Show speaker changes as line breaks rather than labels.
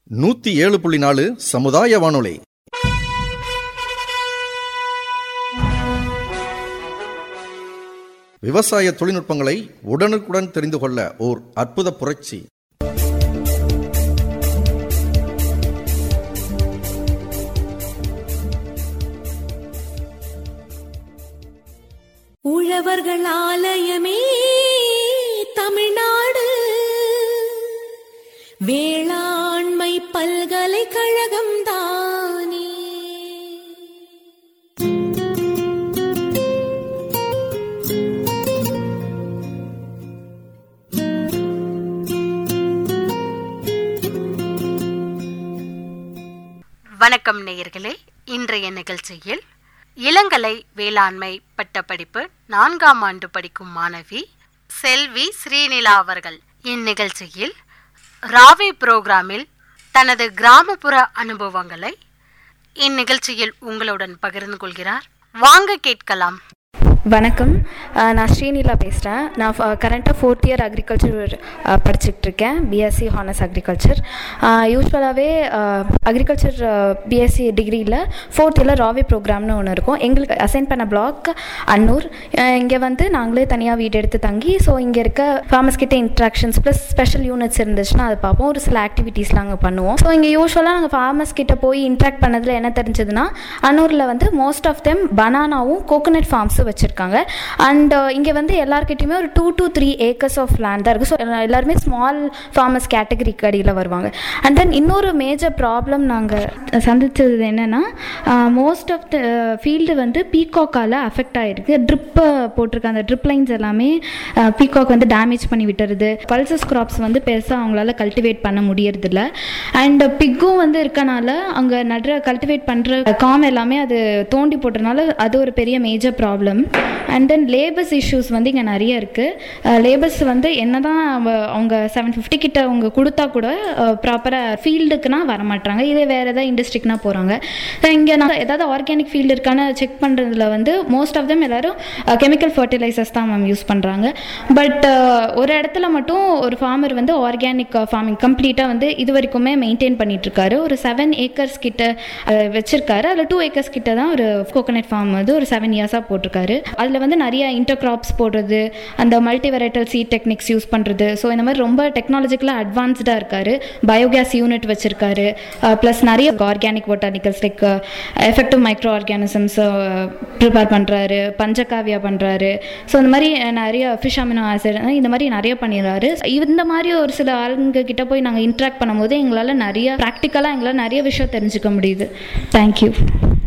நூத்தி ஏழு புள்ளி நாலு சமுதாய வானொலி விவசாய தொழில்நுட்பங்களை உடனுக்குடன் தெரிந்து கொள்ள ஓர் அற்புத புரட்சி
உழவர்கள் ஆலயமே தமிழ்நாடு வேளாண்மை பல்கலைக்கழகம் தானே
வணக்கம் நேயர்களே இன்றைய நிகழ்ச்சியில் இளங்கலை வேளாண்மை பட்டப்படிப்பு நான்காம் ஆண்டு படிக்கும் மாணவி செல்வி ஸ்ரீநிலா அவர்கள் இந்நிகழ்ச்சியில் ராவே புரோகிராமில் தனது கிராமப்புற அனுபவங்களை இந்நிகழ்ச்சியில் உங்களுடன் பகிர்ந்து கொள்கிறார் வாங்க கேட்கலாம்
வணக்கம் அஹ் நான் ஸ்ரீநிலா பேசுகிறேன் நான் கரண்ட்டாக ஃபோர்த் இயர் அக்ரிகல்ச்சர் படிச்சுட்டு இருக்கேன் பிஎஸ்சி ஹானர்ஸ் அக்ரிகல்ச்சர் யூஸ்வலாகவே அக்ரிகல்ச்சர் பிஎஸ்சி டிகிரியில் ஃபோர்த் இயரில் ராவே ப்ரோக்ராம்னு ஒன்று இருக்கும் எங்களுக்கு அசைன் பண்ண பிளாக் அன்னூர் இங்கே வந்து நாங்களே தனியாக வீடு எடுத்து தங்கி ஸோ இங்கே இருக்க ஃபார்மர்ஸ் கிட்ட இன்ட்ராக்ஷன்ஸ் ப்ளஸ் ஸ்பெஷல் யூனிட்ஸ் இருந்துச்சுன்னா அதை பார்ப்போம் ஒரு சில ஆக்டிவிட்டீஸ்லாம் நாங்கள் பண்ணுவோம் ஸோ இங்கே யூஸ்வலாக நாங்கள் ஃபார்மர்ஸ் கிட்ட போய் இன்ட்ராக்ட் பண்ணதில் என்ன தெரிஞ்சதுன்னா அன்னூரில் வந்து மோஸ்ட் ஆஃப் தெம் பனானாவும் கோகோனட் ஃபார்ம்ஸும் வச்சுருக்காங்க அண்ட் இங்கே வந்து எல்லாருக்கிட்டையுமே ஒரு two to three acres of land தான் இருக்குது ஸோ எல்லாருமே ஸ்மால் ஃபார்மர்ஸ் கேட்டகரிக்கு அடியில் வருவாங்க அண்ட் தென் இன்னொரு மேஜர் ப்ராப்ளம் நாங்கள் சந்தித்தது என்னென்னா மோஸ்ட் ஆஃப் த ஃபீல்டு வந்து பீகாக்கால் அஃபெக்ட் ஆகிருக்கு ட்ரிப்பு போட்டிருக்க அந்த ட்ரிப் லைன்ஸ் எல்லாமே பீகாக் வந்து டேமேஜ் பண்ணி விட்டுறது பல்சஸ் கிராப்ஸ் வந்து பெருசாக அவங்களால கல்டிவேட் பண்ண முடியறதில்ல அண்ட் பிக்கும் வந்து இருக்கனால அங்கே நடுற கல்டிவேட் பண்ணுற காம் எல்லாமே அது தோண்டி போட்டதுனால அது ஒரு பெரிய major problem and then labours issues வந்து இங்கே நிறைய இருக்குது லேபர்ஸ் வந்து என்ன தான் அவங்க செவன் ஃபிஃப்டி கிட்ட அவங்க கொடுத்தா கூட ப்ராப்பராக ஃபீல்டுக்குனா வர மாட்டாங்க இதே வேறு ஏதாவது இண்டஸ்ட்ரிக்குனா போகிறாங்க இங்கே நான் ஏதாவது ஆர்கானிக் ஃபீல்டு இருக்கான்னு செக் பண்ணுறதுல வந்து மோஸ்ட் ஆஃப் தம் எல்லோரும் கெமிக்கல் ஃபர்டிலைசர்ஸ் தான் மேம் யூஸ் பண்ணுறாங்க பட் ஒரு இடத்துல மட்டும் ஒரு ஃபார்மர் வந்து ஆர்கானிக் ஃபார்மிங் கம்ப்ளீட்டாக வந்து இது வரைக்குமே மெயின்டைன் பண்ணிகிட்ருக்காரு ஒரு செவன் ஏக்கர்ஸ் கிட்ட அஹ், வச்சிருக்காரு அதில் டூ ஏக்கர்ஸ் கிட்ட தான் ஒரு கோகனட் ஃபார்ம் வந்து ஒரு செவன் இயர்ஸாக போட்டிருக்காரு அதில் வந்து நிறைய இன்டர் கிராப்ஸ் போடுறது அந்த multi varietal seed techniques use பண்ணுறது ஸோ இந்த மாதிரி ரொம்ப டெக்னாலஜிக்கலாக அட்வான்ஸ்டாக இருக்காரு பயோகேஸ் யூனிட் வச்சிருக்காரு ப்ளஸ் நிறைய organic botanicals like effective micro organisms prepare பண்ணுறாரு பஞ்சகாவியா பண்ணுறாரு ஸோ இந்த மாதிரி நிறைய ஃபிஷ் அமினோ ஆசிட் இந்த மாதிரி நிறைய பண்ணிடுறாரு இந்த மாதிரி ஒரு சில ஆளுங்க கிட்ட போய் நாங்கள் இன்ட்ராக்ட் பண்ணும்போது எங்களால் நிறைய ப்ராக்டிக்கலாக எங்களால் நிறைய விஷயம் தெரிஞ்சுக்க முடியுது தேங்க்யூ